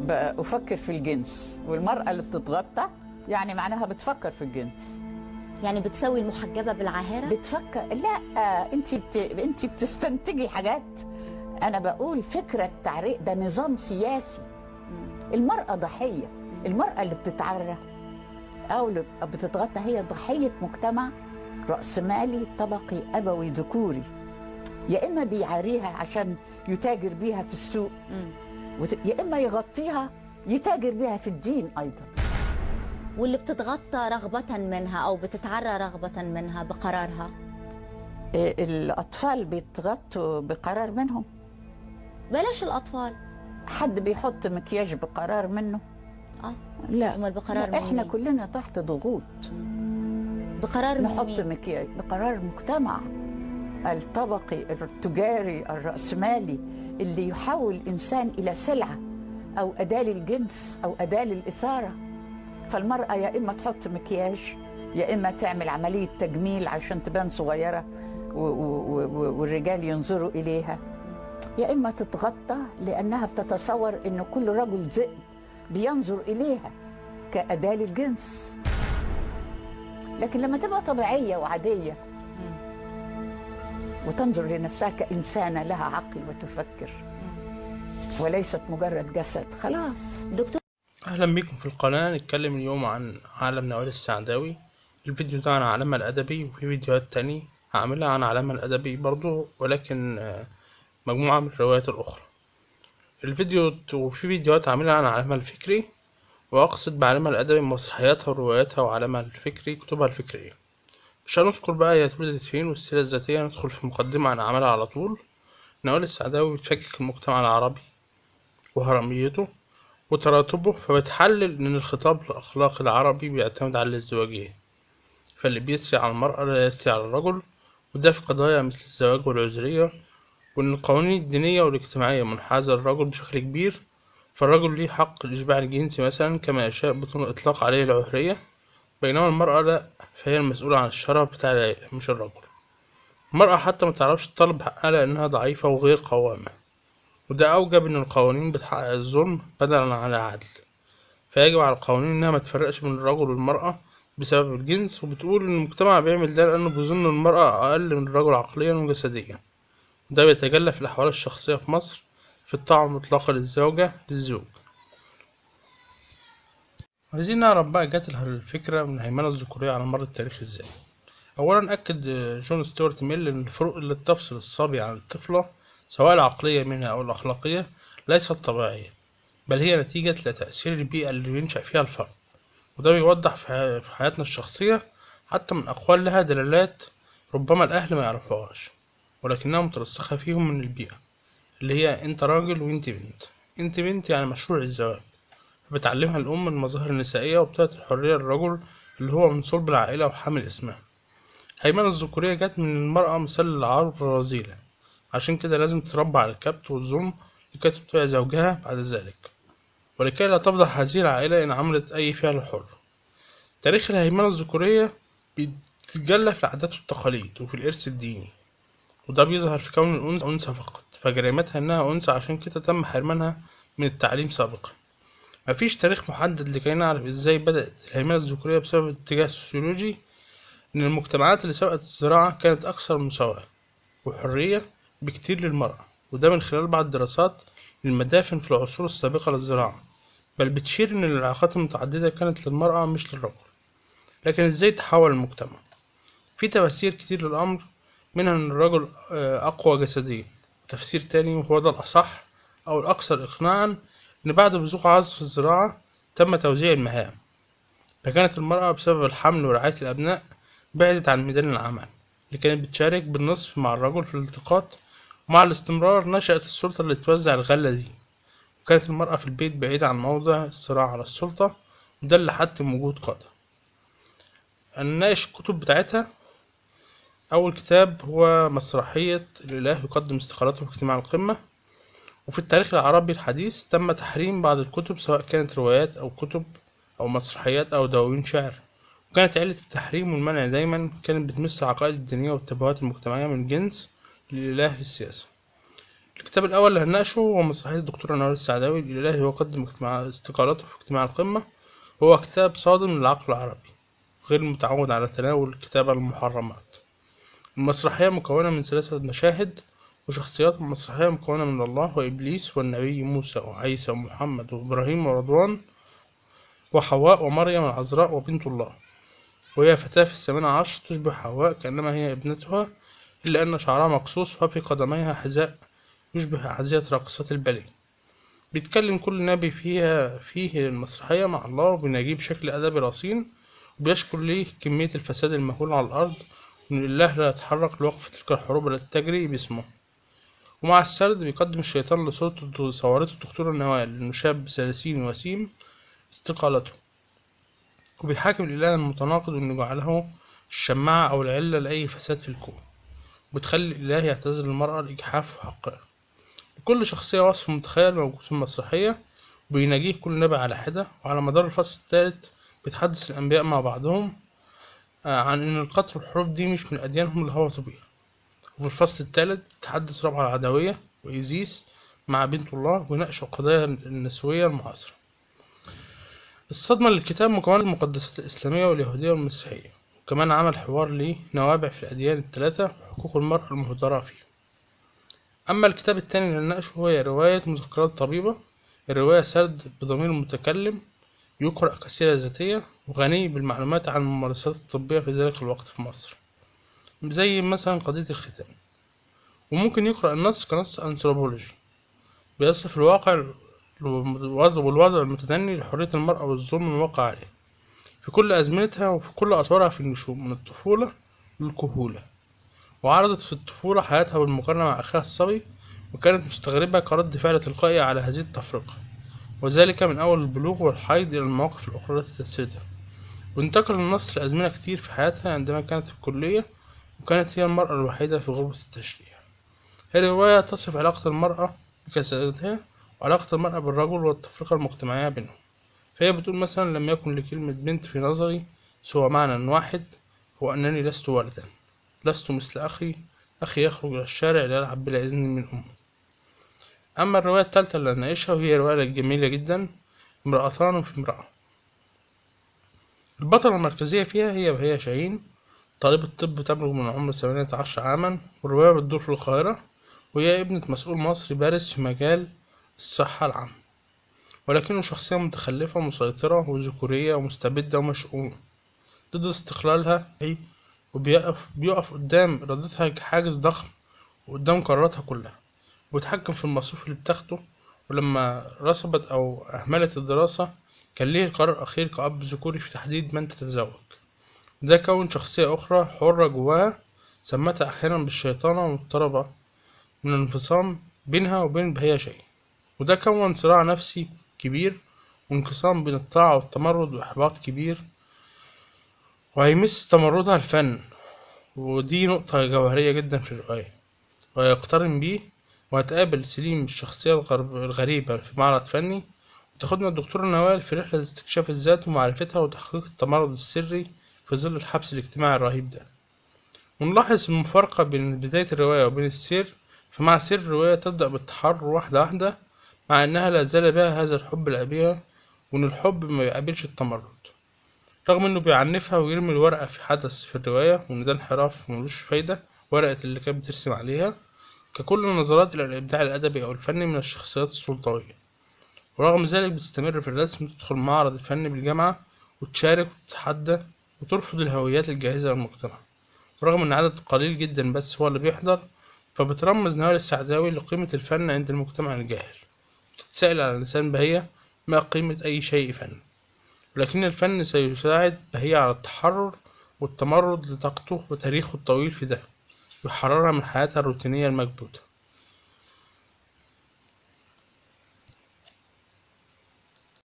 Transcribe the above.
بفكر في الجنس والمرأة اللي بتتغطى يعني معناها بتفكر في الجنس يعني بتسوي المحجبة بالعاهرة بتفكر لا انت بت... انت بتستنتجي حاجات انا بقول فكرة تعريق ده نظام سياسي المرأة ضحية المرأة اللي بتتعرى او اللي بتتغطى هي ضحية مجتمع رأسمالي طبقي أبوي ذكوري يا إما بيعاريها عشان يتاجر بيها في السوق مم. وت- يا إما يغطيها يتاجر بيها في الدين أيضا واللي بتتغطى رغبة منها أو بتتعرى رغبة منها بقرارها إيه، الأطفال بيتغطوا بقرار منهم بلاش الأطفال حد بيحط مكياج بقرار منه اه لا أمال بقرار لا، احنا مين؟ كلنا تحت ضغوط بقرار من نحط مين؟ مكياج بقرار مجتمع الطبقي التجاري الرأسمالي اللي يحول الإنسان إلى سلعة أو أداة للجنس أو أداة للإثارة فالمرأة يا إما تحط مكياج يا إما تعمل عملية تجميل عشان تبان صغيرة و- و- و- والرجال ينظروا إليها يا إما تتغطى لأنها بتتصور إن كل رجل ذئب بينظر إليها كأداة للجنس لكن لما تبقى طبيعية وعادية وتنظر لنفسها كإنسانة لها عقل وتفكر وليست مجرد جسد خلاص دكتور أهلا بكم في القناة نتكلم اليوم عن عالم نوال السعداوي الفيديو ده عن علامة الأدبي وفي فيديوهات تانية هعملها عن علامة الأدبي برضو ولكن آه، مجموعة من الروايات الأخرى الفيديو وفي فيديوهات هعملها عن علامة الفكري وأقصد بعلامة الأدبي مسرحياتها ورواياتها وعلامة الفكري كتبها الفكرية مش هنذكر بقى هي اتولدت فين والسيرة الذاتية ندخل في مقدمة عن أعمالها على طول نوال السعداوي بتفكك المجتمع العربي وهرميته وتراتبه فبتحلل إن الخطاب الأخلاقي العربي بيعتمد على الازدواجية فاللي بيسري على المرأة لا يسري على الرجل وده في قضايا مثل الزواج والعذرية وإن القوانين الدينية والاجتماعية منحازة للرجل بشكل كبير فالرجل ليه حق الإشباع الجنسي مثلا كما يشاء بدون إطلاق عليه العهرية بينما المرأة لأ فهي المسؤولة عن الشرف بتاع العيلة مش الرجل المرأة حتى متعرفش تطالب حقها لأنها ضعيفة وغير قوامة وده أوجب إن القوانين بتحقق الظلم بدلا عن العدل فيجب على القوانين إنها ما تفرقش بين الرجل والمرأة بسبب الجنس وبتقول إن المجتمع بيعمل ده لأنه بيظن المرأة أقل من الرجل عقليا وجسديا ده بيتجلى في الأحوال الشخصية في مصر في الطاعة المطلقة للزوجة للزوج عايزين نعرف بقى جات الفكرة من الهيمنة الذكورية على مر التاريخ ازاي أولا أكد جون ستيوارت ميل إن الفروق اللي تفصل الصبي عن الطفلة سواء العقلية منها أو الأخلاقية ليست طبيعية بل هي نتيجة لتأثير البيئة اللي بينشأ فيها الفرد وده بيوضح في حي- في حياتنا الشخصية حتى من أقوال لها دلالات ربما الأهل ما يعرفوهاش ولكنها مترسخة فيهم من البيئة اللي هي أنت راجل وأنت بنت أنت بنت يعني مشروع الزواج بتعلمها الأم المظاهر النسائية وبتعطي الحرية للرجل اللي هو من صلب العائلة وحامل اسمها الهيمنة الذكورية جت من المرأة مثال للعار والرذيلة عشان كده لازم تتربى على الكبت والظلم لكي تطيع زوجها بعد ذلك ولكي لا تفضح هذه العائلة إن عملت أي فعل حر تاريخ الهيمنة الذكورية بيتجلى في العادات والتقاليد وفي الإرث الديني وده بيظهر في كون الأنثى أنثى فقط فجريمتها إنها أنثى عشان كده تم حرمانها من التعليم سابقا مفيش تاريخ محدد لكي نعرف ازاي بدأت الهيمنة الذكورية بسبب اتجاه سوسيولوجي إن المجتمعات اللي سبقت الزراعة كانت أكثر مساواة وحرية بكتير للمرأة وده من خلال بعض الدراسات للمدافن في العصور السابقة للزراعة بل بتشير إن العلاقات المتعددة كانت للمرأة مش للرجل لكن ازاي تحول المجتمع في تفاسير كتير للأمر منها إن الرجل آه، أقوى جسديا تفسير تاني وهو ده الأصح أو الأكثر إقناعا إن بعد بزوغ عزف الزراعة تم توزيع المهام فكانت المرأة بسبب الحمل ورعاية الأبناء بعدت عن ميدان العمل اللي كانت بتشارك بالنصف مع الرجل في الالتقاط ومع الاستمرار نشأت السلطة اللي توزع الغلة دي وكانت المرأة في البيت بعيدة عن موضع الصراع على السلطة وده اللي حتم وجود قادة هنناقش الكتب بتاعتها أول كتاب هو مسرحية الإله يقدم استقالته في اجتماع القمة وفي التاريخ العربي الحديث تم تحريم بعض الكتب سواء كانت روايات أو كتب أو مسرحيات أو دواوين شعر وكانت علة التحريم والمنع دايما كانت بتمس العقائد الدينية والتبعات المجتمعية من جنس للإله للسياسة الكتاب الأول اللي هنناقشه هو مسرحية الدكتور نوال السعداوي الإلهي وقدم اجتماع استقالته في اجتماع القمة هو كتاب صادم للعقل العربي غير متعود على تناول كتاب المحرمات المسرحية مكونة من ثلاثة مشاهد وشخصيات المسرحية مكونة من الله وإبليس والنبي موسى وعيسى ومحمد وإبراهيم ورضوان وحواء ومريم العذراء وبنت الله وهي فتاة في الثامنة عشر تشبه حواء كأنما هي ابنتها إلا أن شعرها مقصوص وفي قدميها حذاء يشبه أحذية راقصات الباليه بيتكلم كل نبي فيها فيه المسرحية مع الله وبيناجيه بشكل أدبي رصين وبيشكر ليه كمية الفساد المهول على الأرض وإن الله لا يتحرك لوقف تلك الحروب التي تجري باسمه ومع السرد بيقدم الشيطان لصورته صورته الدكتور النوال إنه شاب ثلاثين وسيم استقالته وبيحاكم الإله المتناقض إنه جعله الشماعة أو العلة لأي فساد في الكون وبتخلي الإله يعتزل المرأة لإجحاف حقها لكل شخصية وصف متخيل موجود في المسرحية وبيناجيه كل نبي على حدة وعلى مدار الفصل الثالث بيتحدث الأنبياء مع بعضهم آه، عن إن القتل والحروب دي مش من أديانهم اللي هبطوا بيها وفي الفصل الثالث تحدث ربع العدوية وإيزيس مع بنت الله ويناقشوا القضايا النسوية المعاصرة الصدمة للكتاب مكونة من المقدسات الإسلامية واليهودية والمسيحية وكمان عمل حوار ليه نوابع في الأديان الثلاثة وحقوق المرأة المهدرة فيه أما الكتاب التاني اللي نناقشه هو رواية مذكرات طبيبة الرواية سرد بضمير المتكلم يقرأ كسيرة ذاتية وغني بالمعلومات عن الممارسات الطبية في ذلك الوقت في مصر زي مثلا قضية الختان وممكن يقرأ النص كنص أنثروبولوجي بيصف الواقع والوضع المتدني لحرية المرأة والظلم الواقع عليه في كل أزمنتها وفي كل أطوارها في النشوء من الطفولة للكهولة وعرضت في الطفولة حياتها بالمقارنة مع أخيها الصبي وكانت مستغربة كرد فعل تلقائي على هذه التفرقة وذلك من أول البلوغ والحيض إلى المواقف الأخرى التي تسردها وانتقل النص لأزمنة كتير في حياتها عندما كانت في الكلية وكانت هي المرأة الوحيدة في غرفة التشريح الرواية تصف علاقة المرأة بكسادتها وعلاقة المرأة بالرجل والتفرقة المجتمعية بينهم فهي بتقول مثلا لم يكن لكلمة بنت في نظري سوى معنى واحد هو أنني لست ولدا لست مثل أخي أخي يخرج إلى الشارع ليلعب بلا إذن من أمه أما الرواية التالتة اللي هنعيشها وهي رواية جميلة جدا امرأتان في امرأة البطلة المركزية فيها هي بهية شاهين طالبة طب تبلغ من العمر ثمانية عشر عاما والرواية بتدور في القاهرة وهي ابنة مسؤول مصري بارز في مجال الصحة العامة ولكنه شخصية متخلفة مسيطرة وذكورية ومستبدة ومشؤومة ضد استقلالها وبيقف بيقف قدام إرادتها كحاجز ضخم وقدام قراراتها كلها وبيتحكم في المصروف اللي بتاخده ولما رسبت أو أهملت الدراسة كان ليه القرار الأخير كأب ذكوري في تحديد من تتزوج ده كون شخصية أخرى حرة جواها سمتها أحيانا بالشيطانة ومضطربة من الانفصام بينها وبين بهية شيء وده كون صراع نفسي كبير وانقسام بين الطاعة والتمرد وإحباط كبير وهيمس تمردها الفن ودي نقطة جوهرية جدا في الرواية ويقترن بيه وهتقابل سليم الشخصية الغرب- الغريبة في معرض فني وتاخدنا الدكتور نوال في رحلة استكشاف الذات ومعرفتها وتحقيق التمرد السري في ظل الحبس الاجتماعي الرهيب ده ونلاحظ المفارقة بين بداية الرواية وبين السير فمع سير الرواية تبدأ بالتحرر واحدة واحدة مع إنها لا زال بها هذا الحب لأبيها وإن الحب ما بيقابلش التمرد رغم إنه بيعنفها ويرمي الورقة في حدث في الرواية وإن ده انحراف وملوش فايدة ورقة اللي كانت بترسم عليها ككل النظرات إلى الإبداع الأدبي أو الفني من الشخصيات السلطوية ورغم ذلك بتستمر في الرسم تدخل معرض الفن بالجامعة وتشارك وتتحدى وترفض الهويات الجاهزة للمجتمع ورغم إن عدد قليل جدا بس هو اللي بيحضر فبترمز نوال السعداوي لقيمة الفن عند المجتمع الجاهل تتساءل على لسان بهية ما قيمة أي شيء فن ولكن الفن سيساعد بهية على التحرر والتمرد لطاقته وتاريخه الطويل في ده يحررها من حياتها الروتينية المكبوتة